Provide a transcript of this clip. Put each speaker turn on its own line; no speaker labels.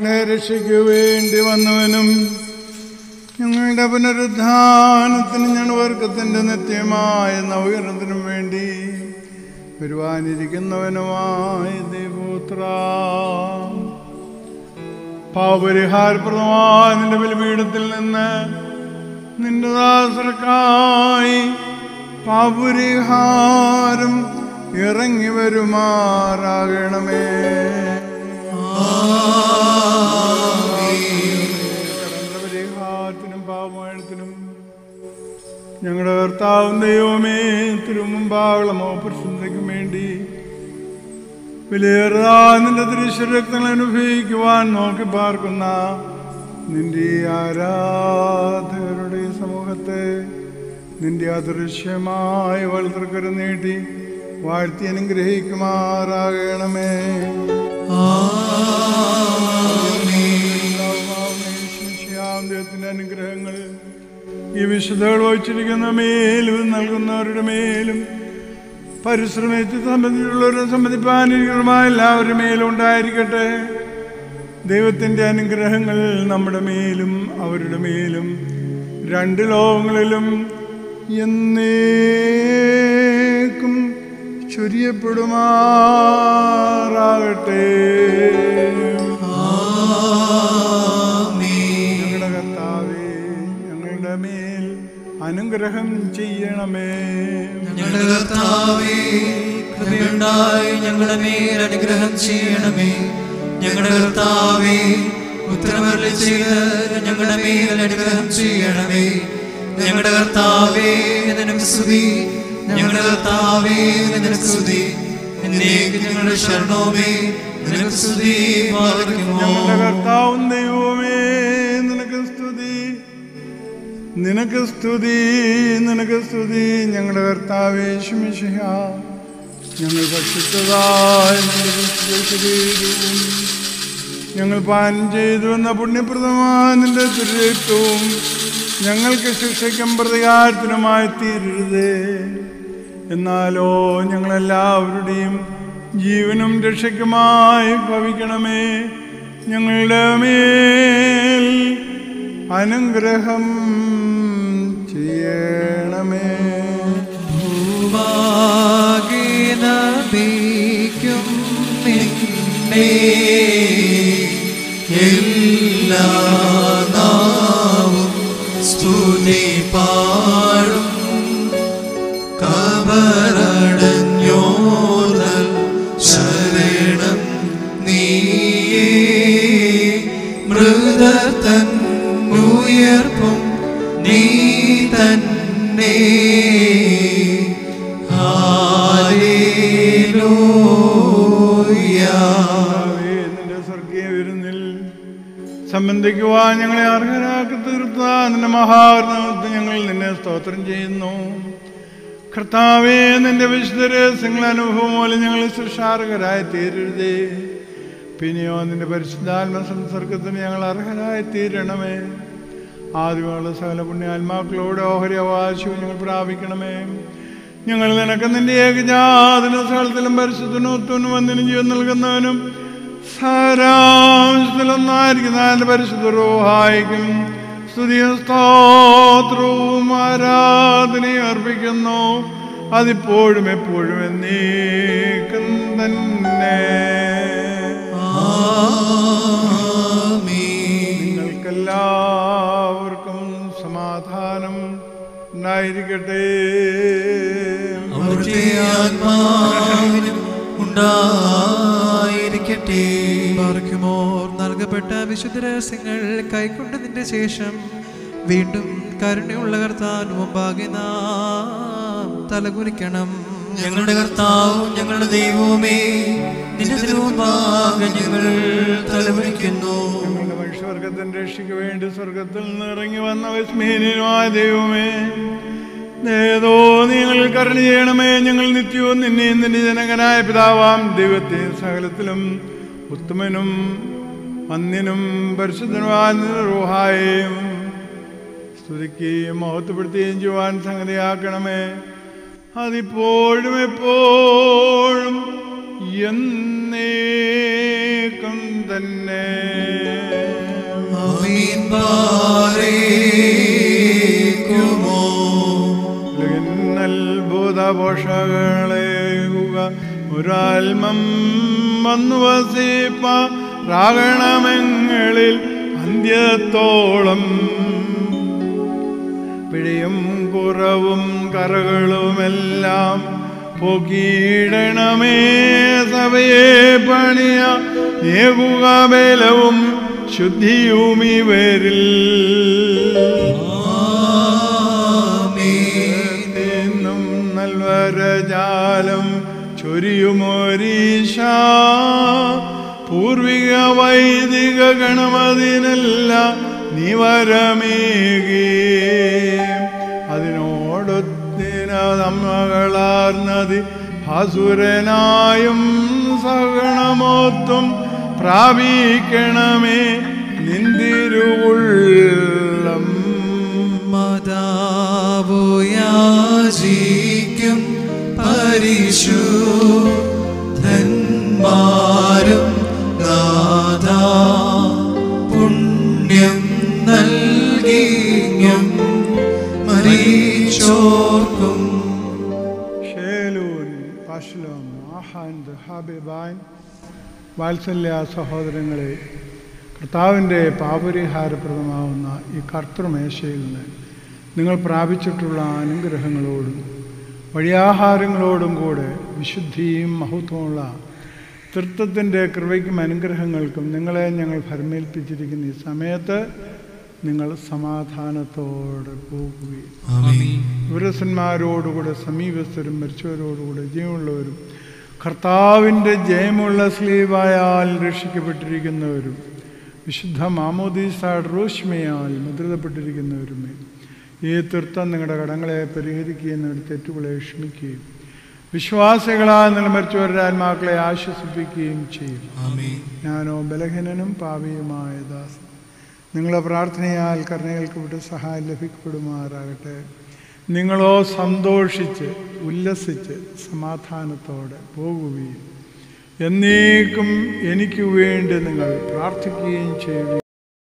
ഞങ്ങളുടെ രക്ഷയ്ക്ക് വേണ്ടി വന്നവനും ഞങ്ങളുടെ പുനരുദ്ധാനത്തിന് ഞണവർക്കത്തിൻ്റെ നിത്യമായ നവീകരണത്തിനും വേണ്ടി വരുവാനിരിക്കുന്നവനുമായ ദൈവപുത്ര പാപരിഹാരപ്രദമായ നിന്റെ ബലിപീഠത്തിൽ നിന്ന് നിന്റെ ദാസർക്കായി പാപരിഹാരം ഇറങ്ങി വരുമാറാകണമേ പരിഹാരത്തിനും പാപമഴത്തിനും ഞങ്ങളുടെ കർത്താവും ദൈവമേ തിരുമുമ്പാവളമോ പ്രസിദ്ധയ്ക്കും വേണ്ടി വിലയേറാ നിന്റെ ദൃശ്യരക്തങ്ങൾ അനുഭവിക്കുവാൻ നോക്കി പാർക്കുന്ന നിന്റെ ഈ ആരാധകരുടെ സമൂഹത്തെ നിന്റെ അദൃശ്യമായ വളർത്തക്കര നീട്ടി വാഴ്ത്തി അനുഗ്രഹിക്കുമാറാകണമേ ദൈവത്തിന്റെ അനുഗ്രഹങ്ങൾ ഈ വിശുദ്ധകൾ വഹിച്ചിരിക്കുന്ന മേലും നൽകുന്നവരുടെ മേലും പരിശ്രമിച്ച് സംബന്ധിച്ചുള്ളവരും സംബന്ധിപ്പാനിരിക്കുന്നതുമായ എല്ലാവരുടെ മേലും ഉണ്ടായിരിക്കട്ടെ ദൈവത്തിൻ്റെ അനുഗ്രഹങ്ങൾ നമ്മുടെ മേലും അവരുടെ മേലും രണ്ട് ലോകങ്ങളിലും എന്നേക്കും ചൊരിയപ്പെടുമാറാകട്ടെ ഞങ്ങളുടെ കർത്താവേ ഞങ്ങളുടെ മേൽ അനുഗ്രഹം ചെയ്യണമേ
ഞങ്ങളുടെ കർത്താവേ കൃപയുണ്ടായി ഞങ്ങളുടെ മേൽ അനുഗ്രഹം ചെയ്യണമേ ഞങ്ങളുടെ കർത്താവേ ഉത്തരമരളി ചെയ്ത് ഞങ്ങളുടെ മേൽ അനുഗ്രഹം ചെയ്യണമേ ഞങ്ങളുടെ കർത്താവേ നിനക്ക് സ്തുതി ഞങ്ങളുടെ കർത്താവേ നിനക്ക് സ്തുതി എന്നേക്ക് ഞങ്ങളുടെ ശരണവുമേ നിനക്ക് സ്തുതി പാർക്കുമോ
ഞങ്ങളുടെ കർത്താവും ദൈവമേ നിനക്ക് സ്തുതി നിനക്ക് സ്തുതി നിനക്ക് സ്തുതി ഞങ്ങളുടെ കർത്താവേ ശുമിഷിഹ ഞങ്ങൾ ഭക്ഷിച്ചതായ നിന്റെ വിശുദ്ധ ശരീരവും ഞങ്ങൾ പാനം ചെയ്തു എന്ന പുണ്യപ്രദമായ നിന്റെ തിരുരക്തവും ഞങ്ങൾക്ക് ശിക്ഷയ്ക്കും പ്രതികാരത്തിനുമായി തീരരുതേ എന്നാലോ ഞങ്ങളെല്ലാവരുടെയും ജീവനും രക്ഷയ്ക്കുമായി ഭവിക്കണമേ ഞങ്ങളുടെ മേൽ അനുഗ്രഹം ചെയ്യണമേ
ഭൂവാഗീനബിക്കും നിന്നെ എല്ലാ നാവും സ്തുതി പാടും കബറടഞ്ഞോതൽ ശരണം നീയേ മൃതത്തൻ ഉയർപ്പും നീ തന്നെ ഹാലേലൂയ
കർത്താവേ, നിന്റെ സ്വർഗീയ വിരുന്നിൽ സംബന്ധിക്കുവാൻ ഞങ്ങളെ അർഹരാക്കി തീർത്ത നിന്റെ മഹാർണവത്ത് ഞങ്ങൾ നിന്നെ സ്തോത്രം ചെയ്യുന്നു കർത്താവേ നിന്റെ വിശുദ്ധ രഹസ്യങ്ങൾ അനുഭവം മൂലം ഞങ്ങൾ ശിക്ഷാർഹരായി തീരരുതേ പിന്നെയോ നിന്റെ പരിശുദ്ധാത്മ സംസർഗത്തിന് ഞങ്ങൾ അർഹരായി തീരണമേ ആദ്യമുള്ള സകല പുണ്യാത്മാക്കളോട് ഓഹരി അവകാശവും ഞങ്ങൾ പ്രാപിക്കണമേ ഞങ്ങൾ നിനക്ക് നിന്റെ ഏകജാതന സ്ഥലത്തിലും പരിശുദ്ധനൊത്തനും വന്നിനും ജീവൻ നൽകുന്നവനും സാരാംശത്തിലൊന്നായിരിക്കുന്ന എൻ്റെ പരിശുദ്ധ റോഹായിക്കും സ്തുതിയും സ്തോത്രവും ആരാധനയും അർപ്പിക്കുന്നു അതിപ്പോഴും എപ്പോഴും എന്നേക്കും തന്നെ നിങ്ങൾക്കെല്ലാവർക്കും സമാധാനം ഉണ്ടായിരിക്കട്ടെ
അവിടുത്തെ ആത്മാവിനും ഉണ്ടായിരിക്കട്ടെ
പാർക്കുമോർ നൽകപ്പെട്ട വിശുദ്ധ രഹസ്യങ്ങൾ കൈക്കൊണ്ടതിന്റെ ശേഷം വീണ്ടും കരുണയുള്ള കർത്താൻ മുമ്പാകെ നാം തലകുനിക്കണം
ഞങ്ങളുടെ കർത്താവും ഞങ്ങളുടെ ദൈവവുമേ നിന്റെ തിരുമുമ്പാകെ ഞങ്ങൾ തലവരിക്കുന്നു
ഞങ്ങളുടെ മനുഷ്യവർഗത്തിന്റെ രക്ഷയ്ക്ക് വേണ്ടി സ്വർഗത്തിൽ നിന്ന് ഇറങ്ങി വന്ന വിസ്മീനമായ ദൈവമേ ഏതോ നിങ്ങൾ കരുണ ചെയ്യണമേ ഞങ്ങൾ നിത്യവും നിന്നെയും നിന്റെ ജനകനായ പിതാവാം ദൈവത്തെ സകലത്തിലും ഉത്തമനും അന്യനും പരിശുദ്ധനുമായ റൂഹായും സ്തുതിക്കുകയും മഹത്വപ്പെടുത്തുകയും ചെയ്യുവാൻ സംഗതിയാക്കണമേ അതിപ്പോഴും എപ്പോഴും എന്നേക്കും തന്നെ
ആമീൻ പാറേക്കുമോ
അത്ഭുതപോഷകളേകുക ഒരാൽമം വന്നു വസിപ്പ രാഗണമെങ്ങളിൽ അന്ത്യത്തോളം പിഴയും കുറവും കറകളുമെല്ലാം പൊക്കിയിടണമേ സഭയെ പണിയ ഏകുക ബലവും ശുദ്ധിയും ഇവരിൽ എന്നും നൽവരജാലം ചൊരിയുമൊരീശ പൂർവിക വൈദിക ഗണമതിനെല്ലാം നിവരമേകി അതിനോടൊത്തിനതമ്മകളാർന്നതി ഹസുരനായും സഗണമോത്തും പ്രാപിക്കണമേ നിന്തിരുവുള്ളം
മാതാവുയാചിക്കും പരിശുദ്ധന്മാരും നാദാ പുണ്യം നൽകിയും മരീച്ചോർക്കും
ഷേലൂൻ പശ്ലോം ആഹാൻ ഹാബിബാൻ വാത്സല്യ സഹോദരങ്ങളെ കർത്താവിൻ്റെ പാപരിഹാരപ്രദമാവുന്ന ഈ കർത്തൃമേശയിൽ നിന്ന് നിങ്ങൾ പ്രാപിച്ചിട്ടുള്ള അനുഗ്രഹങ്ങളോടും വഴിയാഹാരങ്ങളോടും കൂടെ വിശുദ്ധിയും മഹത്വമുള്ള തൃത്വത്തിൻ്റെ കൃപയ്ക്കും അനുഗ്രഹങ്ങൾക്കും നിങ്ങളെ ഞങ്ങൾ ഫലമേൽപ്പിച്ചിരിക്കുന്ന ഈ സമയത്ത് നിങ്ങൾ സമാധാനത്തോടെ പോകുകയും
ആമീൻ
വിരസന്മാരോടുകൂടെ സമീപസ്ഥരും മരിച്ചവരോടുകൂടെ ജീവനുള്ളവരും കർത്താവിൻ്റെ ജയമുള്ള സ്ലീവായാൽ രക്ഷിക്കപ്പെട്ടിരിക്കുന്നവരും വിശുദ്ധ മാമോദീസ റോഷ്മയാൽ മുദ്രിതപ്പെട്ടിരിക്കുന്നവരുമേ ഈ തീർത്ഥം നിങ്ങളുടെ കടങ്ങളെ പരിഹരിക്കുകയും നിങ്ങളുടെ തെറ്റുകളെ ക്ഷമിക്കുകയും വിശ്വാസികളാൽ നിങ്ങൾ മരിച്ചവരുടെ ആത്മാക്കളെ ആശ്വസിപ്പിക്കുകയും ചെയ്യും
ആമീൻ
ഞാനോ ബലഹീനനും പാപിയുമായ ദാസൻ നിങ്ങളെ പ്രാർത്ഥനയാൽ കരുണകൾക്ക് വിട്ട് സഹായം ലഭിക്കപ്പെടുമാറാകട്ടെ നിങ്ങളോ സന്തോഷിച്ച് ഉല്ലസിച്ച് സമാധാനത്തോടെ പോകുകയും എന്നേക്കും എനിക്ക് വേണ്ടി നിങ്ങൾ പ്രാർത്ഥിക്കുകയും ചെയ്യുകയും